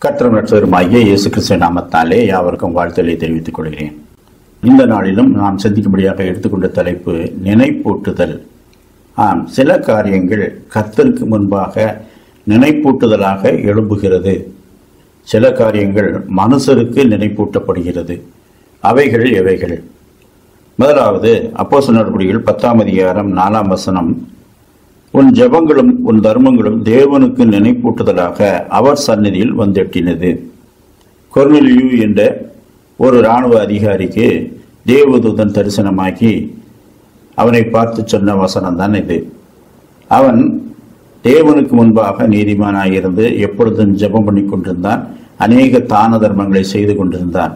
கர்த்தரும் ரட்சகருமாகிய இயேசு கிறிஸ்து நாமத்தாலே யாவருக்கும் வாழ்த்தலை தெரிவித்துக் கொள்கிறேன் இந்த நாளிலும் நாம் சிந்திக்கும்படியாக எடுத்துக்கொண்ட தலைப்பு நினைப்பூட்டுதல் ஆம் சில காரியங்கள் கர்த்தருக்கு முன்பாக நினைப்பூட்டுதலாக எழும்புகிறது சில காரியங்கள் மனுஷருக்கு நினைப்பூட்டப்படுகிறது அவைகள் எவைகள் முதலாவது அப்போஸ் நடவடிக்கைகள் பத்தாம் அதிகாரம் நாலாம் வசனம் உன் ஜெபங்களும் உன் தர்மங்களும் தேவனுக்கு நினைப்பூட்டுதலாக அவர் சந்நிதியில் வந்தெட்டினது கொர்னலியு என்ற ஒரு இராணுவ அதிகாரிக்கு தேவதூதன் தரிசனமாக்கி அவனை பார்த்து சொன்ன வசனம் தான் இது அவன் தேவனுக்கு முன்பாக நீதிமானாக இருந்து எப்பொழுதும் ஜெபம் பண்ணி கொண்டிருந்தான் அநேக தான தர்மங்களை செய்து கொண்டிருந்தான்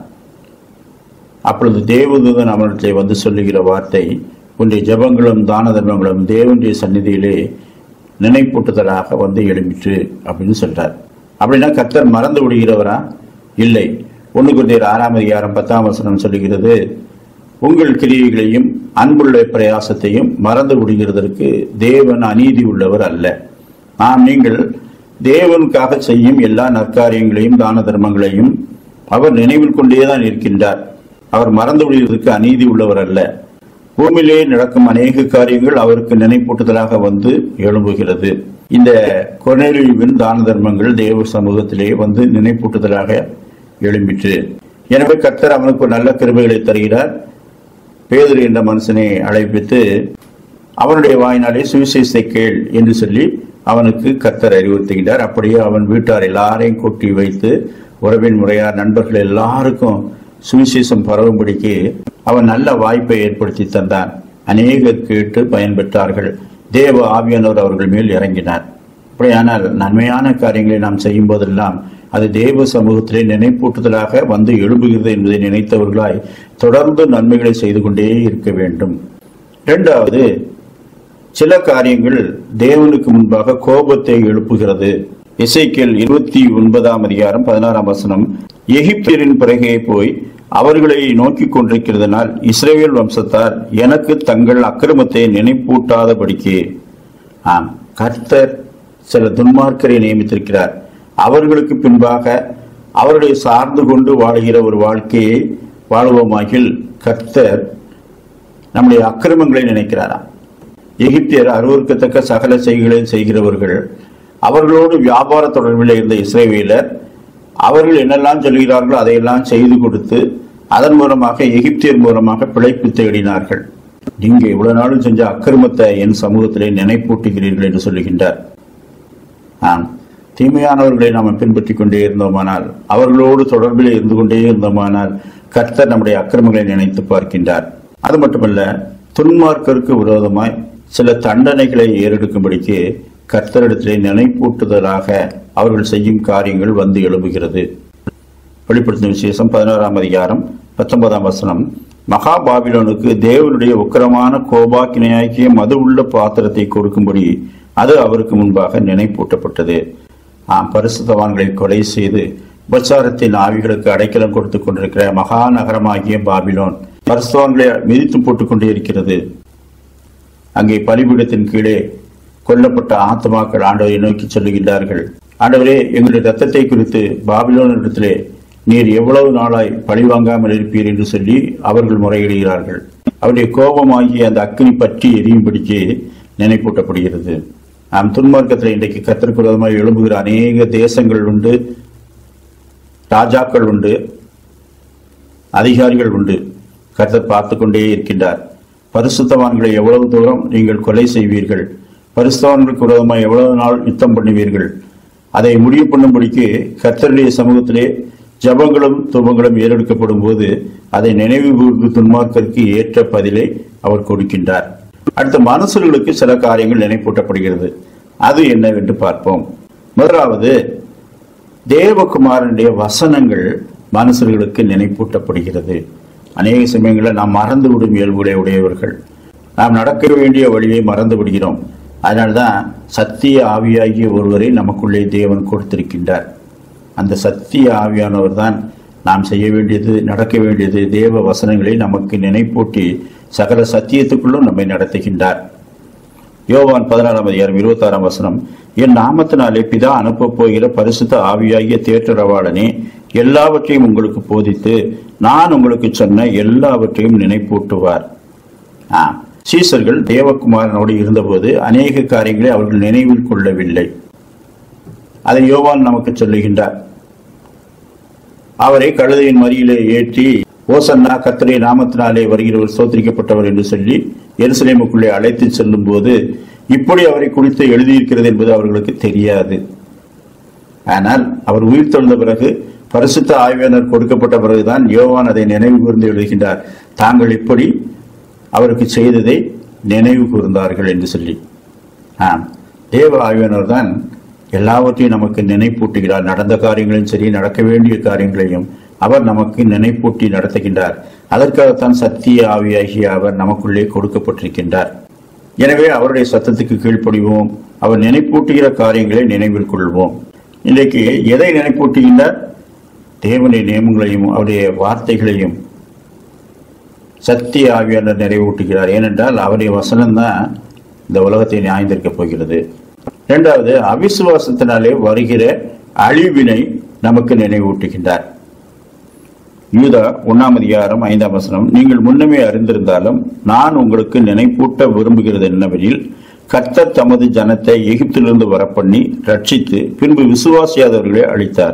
அப்பொழுது தேவதூதன் அவனிடத்தை வந்து சொல்லுகிற வார்த்தை உன்னுடைய ஜெபங்களும் தான தர்மங்களும் தேவனுடைய சந்நிதியிலே நினைப்பூட்டுதலாக வந்து எழும்பிற்று அப்படின்னு சொல்றார் அப்படின்னா கர்த்தர் மறந்து விடுகிறவரா இல்லை ஒன்று குருதியர் ஆறாம் அதிகாரம் பத்தாம் வசனம் சொல்லுகிறது உங்கள் கிரியைகளையும் அன்புள்ள பிரயாசத்தையும் மறந்து விடுகிறதற்கு தேவன் அநீதி உள்ளவர் அல்ல நாம் நீங்கள் தேவனுக்காக செய்யும் எல்லா நற்காரியங்களையும் தான தர்மங்களையும் அவர் நினைவில் கொண்டேதான் இருக்கின்றார் அவர் மறந்து விடுவதற்கு அநீதி உள்ளவர் அல்ல பூமியிலே நடக்கும் அநேக காரியங்கள் அவருக்கு நினைப்பூட்டுதலாக வந்து எழும்புகிறது இந்த கொனேலியுவின் தான தர்மங்கள் தேவ சமூகத்திலே வந்து நினைப்பூட்டுதலாக எழும்பிற்று எனவே கர்த்தர் அவனுக்கு ஒரு நல்ல கிருபைகளை தருகிறார் பேதுரு என்ற மனுஷனை அழைப்பித்து அவனுடைய வாயினாலே சுவிசேஷத்தை கேள் என்று சொல்லி அவனுக்கு கர்த்தர் அறிவுறுத்துகின்றார் அப்படியே அவன் வீட்டார் எல்லாரையும் கூட்டி வைத்து உறவின் முறையார் நண்பர்கள் எல்லாருக்கும் சுவிசேஷம் பரவும்படிக்கு அவன் நல்ல வாய்ப்பை ஏற்படுத்தி தந்தான் அநேகர் கேட்டு பயன்பெற்றார்கள் தேவ ஆவியானவர் அவர்கள் மேல் இறங்கினார் அப்படியானால் நன்மையான காரியங்களை நாம் செய்யும் போதெல்லாம் அது தேவ சமூகத்திலே நினைப்பூட்டுதலாக வந்து எழும்புகிறது என்பதை நினைத்தவர்களாய் தொடர்ந்து நன்மைகளை செய்து கொண்டே இருக்க வேண்டும் இரண்டாவது சில காரியங்கள் தேவனுக்கு முன்பாக கோபத்தை எழுப்புகிறது இசைக்கேல் இருபத்தி ஒன்பதாம் அதிகாரம் பதினாறாம் வசனம் எகிப்தியரின் பிறகே போய் அவர்களை நோக்கி கொண்டிருக்கிறதுனால் இஸ்ரேல் வம்சத்தார் எனக்கு தங்கள் அக்கிரமத்தை நினைப்பூட்டாதபடிக்கு ஆம் கர்த்தர் சில துன்மார்க்கரை நியமித்திருக்கிறார் அவர்களுக்கு பின்பாக அவர்களை சார்ந்து கொண்டு வாழுகிற ஒரு வாழ்க்கையை வாழ்வோமாகில் கர்த்தர் நம்முடைய அக்கிரமங்களை நினைக்கிறாராம் எகிப்தியர் அருவருக்கத்தக்க சகல செய்களை செய்கிறவர்கள் அவர்களோடு வியாபார தொடர்பில் இருந்த இஸ்ரேவேலர் அவர்கள் என்னெல்லாம் சொல்கிறார்களோ அதையெல்லாம் செய்து கொடுத்து அதன் மூலமாக எகிப்தியர் மூலமாக பிழைப்பு தேடினார்கள் நீங்க இவ்வளவு நாளும் செஞ்ச அக்கிரமத்தை என் சமூகத்திலே நினைப்பூட்டுகிறீர்கள் என்று சொல்லுகின்றார் ஆம் தீமையானவர்களை நாம் பின்பற்றிக் கொண்டே இருந்தோமானால் அவர்களோடு தொடர்பில் இருந்து கொண்டே இருந்தோமானால் கர்த்தர் நம்முடைய அக்கிரமங்களை நினைத்து பார்க்கின்றார் அது மட்டுமல்ல துன்மார்க்கருக்கு விரோதமாய் சில தண்டனைகளை ஏறெடுக்கும்படிக்கு கர்த்தரிடத்திலே நினைப்பூட்டுதலாக அவர்கள் செய்யும் காரியங்கள் வந்து எழுப்புகிறது வெளிப்படுத்தும் விசேஷம் பதினோராம் அதிகாரம் பத்தொன்பதாம் வசனம் மகா பாபிலோனுக்கு தேவனுடைய உக்கிரமான கோபாக்கினையாக்கிய மது உள்ள பாத்திரத்தை கொடுக்கும்படி அது அவருக்கு முன்பாக நினைப்பூட்டப்பட்டது ஆம் பரிசுத்தவான்களை கொலை செய்து உபச்சாரத்தின் ஆவிகளுக்கு அடைக்கலம் கொடுத்து கொண்டிருக்கிற மகா நகரமாகிய பாபிலோன் பரிசுத்தவான்களை மிதித்து போட்டுக் கொண்டே இருக்கிறது அங்கே பலிபீடத்தின் கீழே கொல்லப்பட்ட ஆத்மாக்கள் ஆண்டவரை நோக்கி சொல்லுகின்றார்கள் ஆண்டவரே எங்களுடைய ரத்தத்தை குறித்து பாபிலோனிடத்திலே நீர் எவ்வளவு நாளாய் பழிவாங்காமல் இருப்பீர் என்று சொல்லி அவர்கள் முறையிடுகிறார்கள் அவருடைய கோபமாகிய அந்த அக்கினி பற்றி எரியும்படிக்கு நினைப்பூட்டப்படுகிறது நாம் துன்மார்க்கத்தில் இன்றைக்கு கத்திற்கு விரோதமாக எழும்புகிற அநேக தேசங்கள் உண்டு ராஜாக்கள் உண்டு அதிகாரிகள் உண்டு கர்த்தர் பார்த்து கொண்டே இருக்கின்றார் பரிசுத்தவான்களை எவ்வளவு தூரம் நீங்கள் கொலை செய்வீர்கள் பரிசுத்தவான்களுக்கு விரோதமாக எவ்வளவு நாள் யுத்தம் பண்ணுவீர்கள் அதை முடிவு பண்ணும்படிக்கு கர்த்தருடைய சமூகத்திலே ஜபங்களும் துபங்களும் ஏறெடுக்கப்படும் போது அதை நினைவு கூர்ந்து துன்மார்க்கருக்கு ஏற்ற பதிலை அவர் கொடுக்கின்றார் அடுத்த மனுஷர்களுக்கு சில காரியங்கள் நினைப்பூட்டப்படுகிறது அது என்னவென்று பார்ப்போம் முதலாவது தேவகுமாரனுடைய வசனங்கள் மனுஷர்களுக்கு நினைப்பூட்டப்படுகிறது அநேக சமயங்களில் நாம் மறந்துவிடும் இயல்புடைய உடையவர்கள் நாம் நடக்க வேண்டிய வழியை மறந்து விடுகிறோம் அதனால்தான் சத்திய ஆவியாகிய ஒருவரை நமக்குள்ளே தேவன் கொடுத்திருக்கின்றார் அந்த சத்திய ஆவியானவர் தான் நாம் செய்ய வேண்டியது நடக்க வேண்டியது தேவ வசனங்களை நமக்கு நினைப்பூட்டி சகல சத்தியத்துக்குள்ளும் நம்மை நடத்துகின்றார் யோவான் பதினாறாம் அதிகாரம் இருபத்தாறாம் வசனம் என் நாமத்தினாலே பிதா அனுப்பப் போகிற பரிசுத்த ஆவியாகிய தேற்றரவாளனே எல்லாவற்றையும் உங்களுக்கு போதித்து நான் உங்களுக்கு சொன்ன எல்லாவற்றையும் நினைப்பூட்டுவார் ஆ, சீசர்கள் தேவகுமாரனோடு இருந்தபோது அநேக காரியங்களை அவர்கள் நினைவில் கொள்ளவில்லை அதை யோவான் நமக்கு சொல்லுகின்றார் அவரை கழுதையின் மறியிலே ஏற்றி ஓசன்னா கத்தரை நாமத்தினாலே வருகிறவர் சோதரிக்கப்பட்டவர் என்று சொல்லி எருசலேமுக்குள்ளே அழைத்து செல்லும் போது இப்படி அவரை குறித்து எழுதியிருக்கிறது என்பது அவர்களுக்கு தெரியாது ஆனால் அவர் உயிர் தெழுந்த பிறகு பரிசுத்த ஆய்வினர் கொடுக்கப்பட்ட பிறகுதான் யோவான் அதை நினைவு கூர்ந்து எழுதுகின்றார் தாங்கள் இப்படி அவருக்கு செய்ததை நினைவு கூர்ந்தார்கள் என்று சொல்லி ஆம் தேவ ஆய்வினர் தான் எல்லாவற்றையும் நமக்கு நினைப்பூட்டுகிறார் நடந்த காரியங்களையும் சரி நடக்க வேண்டிய காரியங்களையும் அவர் நமக்கு நினைப்பூட்டி நடத்துகின்றார் அதற்காகத்தான் சத்திய ஆவியாகிய அவர் நமக்குள்ளே கொடுக்கப்பட்டிருக்கின்றார் எனவே அவருடைய சத்தத்துக்கு கீழ்ப்படிவோம் அவர் நினைப்பூட்டுகிற காரியங்களை நினைவில் கொள்வோம் இன்றைக்கு எதை நினைப்பூட்டுகின்றார் தேவனுடைய நியமங்களையும் அவருடைய வார்த்தைகளையும் சத்திய ஆவியாளர் நிறைவூட்டுகிறார் ஏனென்றால் அவருடைய வசனம்தான் இந்த உலகத்தை நியாயந்திருக்கப் போகிறது இரண்டாவது அவிசுவாசத்தினாலே வருகிற அழிவினை நமக்கு நினைவூட்டுகின்றார் யூதா ஒன்னாம் அதிகாரம் ஐந்தாம் வசனம் நீங்கள் முன்னமே அறிந்திருந்தாலும் நான் உங்களுக்கு நினைப்பூட்ட விரும்புகிறது என்னவெனில் கர்த்தர் தமது ஜனத்தை எகிப்திலிருந்து வரப்பண்ணி ரட்சித்து பின்பு விசுவாசியாதவர்களை அழித்தார்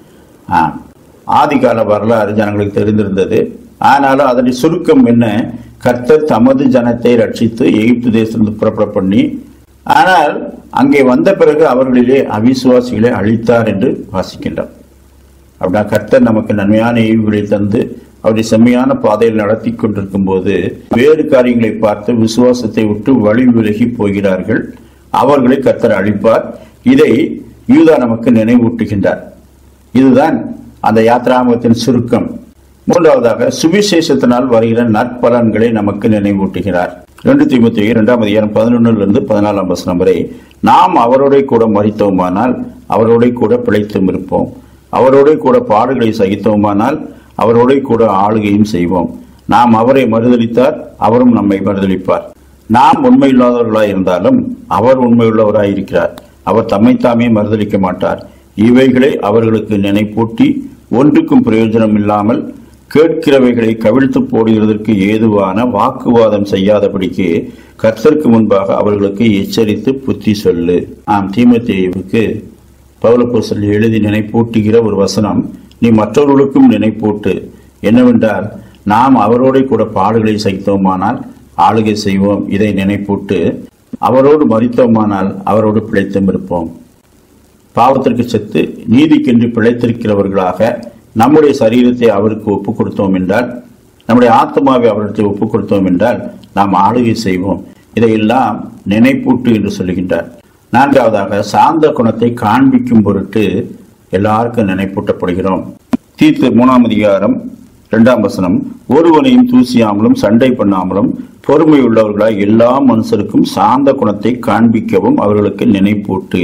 ஆ, ஆதிகால வரலாறு ஜனங்களுக்கு தெரிந்திருந்தது ஆனாலும் அதனுடைய சுருக்கம் என்ன கர்த்தர் தமது ஜனத்தை ரட்சித்து எகிப்து தேசத்திலிருந்து புறப்பட பண்ணி ஆனால் அங்கே வந்த பிறகு அவர்களிலே அவிசுவாசிகளை அழித்தார் என்று வாசிக்கின்றோம் அப்படின்னா கர்த்தர் நமக்கு நன்மையான ஈவுகளை தந்து அவருடைய செம்மையான பாதையில் நடத்தி கொண்டிருக்கும் போது வேறு காரியங்களை பார்த்து விசுவாசத்தை விட்டு வழி விலகி போகிறார்கள் அவர்களை கர்த்தர் அழிப்பார் இதை யூதா நமக்கு நினைவூட்டுகின்றார் இதுதான் அந்த யாத்ராமத்தின் சுருக்கம் மூன்றாவதாக சுவிசேஷத்தினால் வருகிற நற்பலன்களை நமக்கு நினைவூட்டுகிறார் ரெண்டு தீமத்தி இரண்டாம் அதிகாரம் பதினொன்னுல இருந்து பதினாலாம் வசனம் வரை நாம் அவரோட கூட மறித்தோமானால் அவரோட கூட பிழைத்தும் இருப்போம் அவரோட கூட பாடுகளை சகித்தோமானால் அவரோட கூட ஆளுகையும் செய்வோம் நாம் அவரை மறுதலித்தார் அவரும் நம்மை மறுதலிப்பார் நாம் உண்மையில்லாதவர்களாய் இருந்தாலும் அவர் உண்மையுள்ளவராய் இருக்கிறார் அவர் தம்மைத்தாமே மறுதலிக்க மாட்டார் இவைகளை அவர்களுக்கு நினைப்பூட்டி ஒன்றுக்கும் பிரயோஜனம் இல்லாமல் கேட்கிறவைகளை கவிழ்த்து போடுகிறதற்கு ஏதுவான வாக்குவாதம் செய்யாதபடிக்கு கர்த்தருக்கு முன்பாக அவர்களுக்கு எச்சரித்து புத்தி சொல்லு ஆம் தீமத்தேயுவுக்கு பௌலப்போசல் எழுதி நினைப்பூட்டுகிற ஒரு வசனம் நீ மற்றவர்களுக்கும் நினைப்பூட்டு என்னவென்றால் நாம் அவரோட கூட பாடுகளை சகித்தோமானால் ஆளுகை செய்வோம் இதை நினைப்பூட்டு அவரோடு மறித்தோமானால் அவரோடு பிழைத்தும் இருப்போம் பாவத்திற்கு செத்து நீதிக்கென்று பிழைத்திருக்கிறவர்களாக நம்முடைய சரீரத்தை அவருக்கு ஒப்புக் கொடுத்தோம் என்றால் நம்முடைய ஆத்மாவை அவருக்கு ஒப்புக் கொடுத்தோம் என்றால் நாம் ஆளுகை செய்வோம் இதையெல்லாம் நினைப்பூட்டு என்று சொல்லுகின்றார் நான்காவதாக சாந்த குணத்தை காண்பிக்கும் பொருட்டு எல்லாருக்கும் நினைப்பூட்டப்படுகிறோம் தீர்த்து மூணாம் அதிகாரம் இரண்டாம் வசனம் ஒருவனையும் தூசியாமலும் சண்டை பண்ணாமலும் பொறுமை உள்ளவர்களாய் எல்லா மனுஷருக்கும் சாந்த குணத்தை காண்பிக்கவும் அவர்களுக்கு நினைப்பூட்டு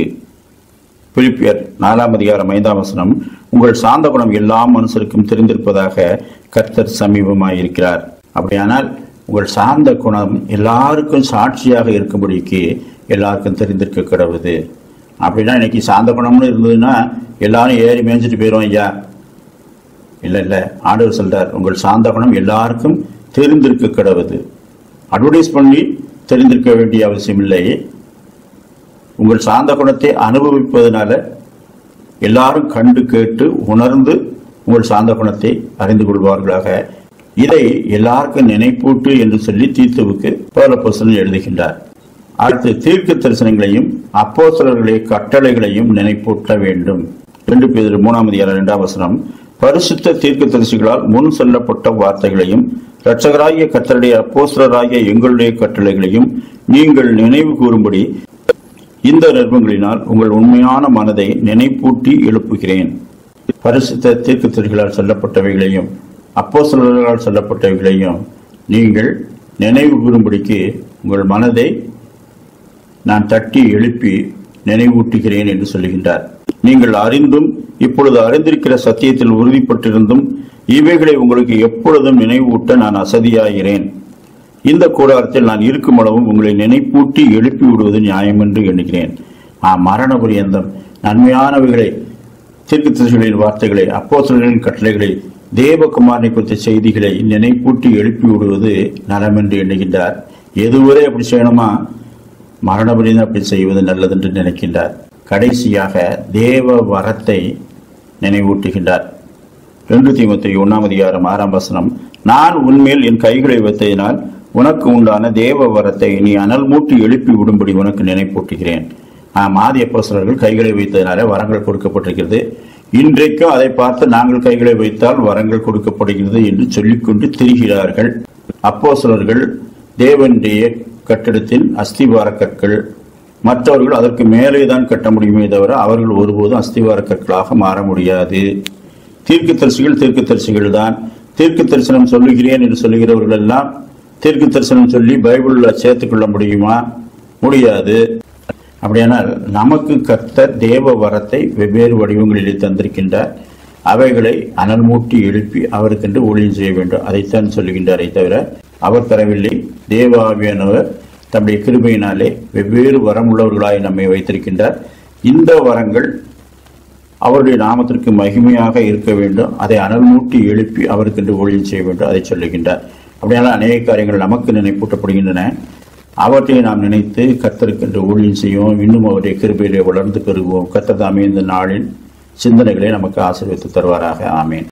பிலிப்பியர் நாலாம் அதிகாரம் ஐந்தாம் வசனம் உங்கள் சாந்த குணம் எல்லா மனுஷருக்கும் தெரிந்திருப்பதாக கர்த்தர் சமீபமாயிருக்கிறார் அப்படியானால் உங்கள் சார்ந்த குணம் எல்லாருக்கும் சாட்சியாக இருக்கும்படிக்கு எல்லாருக்கும் தெரிந்திருக்க கிடவுது அப்படின்னா இன்னைக்கு சாந்த குணம்னு இருந்ததுன்னா எல்லாரும் ஏறி மேய்ஞ்சிட்டு போயிடும் ஐயா இல்லை இல்லை ஆண்டவர் சொல்றார் உங்கள் சாந்த குணம் எல்லாருக்கும் தெரிந்திருக்க கிடவுது அட்வர்டைஸ் பண்ணி தெரிந்திருக்க வேண்டிய அவசியம் இல்லை உங்கள் சாந்த குணத்தை அனுபவிப்பதனால எல்லாரும் கண்டு கேட்டு உணர்ந்து உங்கள் சாந்த குணத்தை அறிந்து கொள்வார்களாக இதை எல்லாருக்கும் நினைப்பூட்டு என்று சொல்லி தீத்துவுக்கு பௌலப்போஸ்தலன் எழுதுகின்றார் அடுத்து தீர்க்க தரிசனங்களையும் அப்போஸ்தலர்களுடைய கட்டளைகளையும் நினைப்பூட்ட வேண்டும் ரெண்டு பேர் மூணாம் அதிகாரம் இரண்டாம் வசனம் பரிசுத்த தீர்க்க தரிசிகளால் முன் சொல்லப்பட்ட வார்த்தைகளையும் இரட்சகராகிய கத்தருடைய அப்போஸ்தலராகிய எங்களுடைய கட்டளைகளையும் நீங்கள் நினைவு கூறும்படி இந்த நிர்பங்களினால் உங்கள் உண்மையான மனதை நினைப்பூட்டி எழுப்புகிறேன் பரிசுத்த தீர்க்கத்தர்களால் சொல்லப்பட்டவைகளையும் அப்போஸ்தலர்களால் சொல்லப்பட்டவைகளையும் நீங்கள் நினைவு கூறும்படிக்கு உங்கள் மனதை நான் தட்டி எழுப்பி நினைவூட்டுகிறேன் என்று சொல்லுகின்றார் நீங்கள் அறிந்தும் இப்பொழுது அறிந்திருக்கிற சத்தியத்தில் உறுதிப்பட்டிருந்தும் இவைகளை உங்களுக்கு எப்பொழுதும் நினைவூட்ட நான் அசதியாகிறேன் இந்த கூடாரத்தில் நான் இருக்கும் அளவும் உங்களை நினைப்பூட்டி எழுப்பி விடுவது நியாயம் என்று எண்ணுகிறேன் ஆ மரண பரியந்தம் நன்மையானவைகளை தீர்க்கதரிசிகளின் வார்த்தைகளை அப்போஸ்தலர்களின் கட்டளைகளை தேவகுமாரனை குறித்த செய்திகளை நினைப்பூட்டி எழுப்பி விடுவது நலம் என்று எண்ணுகின்றார் எதுவரை அப்படி செய்யணுமா மரணபடிதான் அப்படி செய்வது நல்லது என்று நினைக்கின்றார் கடைசியாக தேவ வரத்தை நினைவூட்டுகின்றார் ரெண்டு தீமத்தை ஒன்னாம் அதிகாரம் ஆறாம் வசனம் நான் உன்மேல் என் கைகளை வைத்ததினால் உனக்கு உண்டான தேவ வரத்தை நீ அனல் மூட்டி எழுப்பி விடும்படி உனக்கு நினைப்பூட்டுகிறேன் ஆம் ஆதி அப்போஸ்தலர்கள் கைகளை வைத்ததினால வரங்கள் கொடுக்கப்பட்டிருக்கிறது இன்றைக்கும் அதை பார்த்து நாங்கள் கைகளை வைத்தால் வரங்கள் கொடுக்கப்படுகிறது என்று சொல்லிக்கொண்டு திரிகிறார்கள் அப்போஸ்தலர்கள் தேவனுடைய கட்டிடத்தின் அஸ்திவார கற்கள் மற்றவர்கள் அதற்கு மேலே தான் கட்ட முடியுமே தவிர அவர்கள் ஒருபோதும் அஸ்திவார கற்களாக மாற முடியாது தீர்க்கதரிசிகள் தீர்க்கதரிசிகள் தான் தீர்க்க தரிசனம் சொல்லுகிறேன் என்று சொல்லுகிறவர்கள் எல்லாம் தீர்க்க தரிசனம் சொல்லி பைபிளில் சேர்த்துக்கொள்ள முடியுமா முடியாது அப்படியானால் நமக்கு கர்த்தர் தேவ வரத்தை வெவ்வேறு வடிவங்களிலே தந்திருக்கின்றார் அவைகளை அனல் மூட்டி எழுப்பி அவருக்கென்று ஊழியம் செய்ய வேண்டும் அதைத்தான் சொல்லுகின்றாரே தவிர அவர் தரவில்லை தேவ ஆவியானவர் தம்முடைய கிருபையினாலே வெவ்வேறு வரமுள்ளவர்களாய் நம்மை வைத்திருக்கின்றார் இந்த வரங்கள் அவருடைய நாமத்திற்கு மகிமையாக இருக்க வேண்டும் அதை அனல் மூட்டி எழுப்பி அவருக்கென்று ஊழியம் செய்ய வேண்டும் அதை சொல்லுகின்றார் அப்படியானால் அநேக காரியங்கள் நமக்கு நினைப்பூட்டப்படுகின்றன அவற்றை நாம் நினைத்து கத்தருக்கென்று ஊழியம் செய்வோம் இன்னும் அவருடைய கிருபையிலே வளர்ந்து பெறுவோம் கத்தர் தாமே இந்த நாளின் சிந்தனைகளை நமக்கு ஆசீர்வித்து தருவாராக ஆமேன்